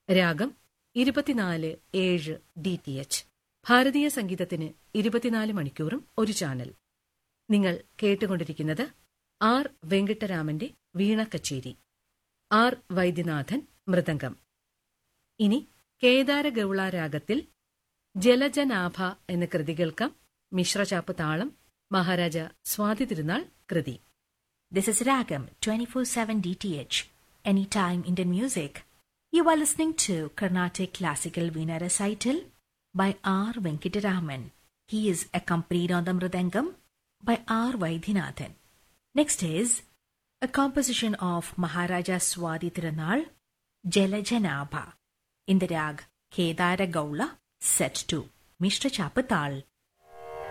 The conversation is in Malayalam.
രാഗം ഇരുപത്തിനാല് ഏഴ് ഡി ടി എച്ച് ഭാരതീയ സംഗീതത്തിന് ഇരുപത്തിനാല് മണിക്കൂറും ഒരു ചാനൽ നിങ്ങൾ കേട്ടുകൊണ്ടിരിക്കുന്നത് ആർ വെങ്കിട്ടരാമന്റെ വീണ കച്ചേരി ആർ വൈദ്യനാഥൻ മൃദംഗം ഇനി കേദാരഗൌള രാഗത്തിൽ ജലജനാഭ എന്ന കൃതി കേൾക്കാം മിശ്രചാപ്പ് താളം മഹാരാജ സ്വാതി തിരുനാൾ കൃതി This is Ragam 24/7 DTH, anytime Indian music. You are listening to Carnatic Classical Veena Recital by R. Venkataraman. He is accompanied on the mridangam by R. Vaidhinathan. Next is a composition of Maharaja Swadi Tirunal, Jalajanabha, in the rag Kedara Gaula, set to Mishra Chapatal.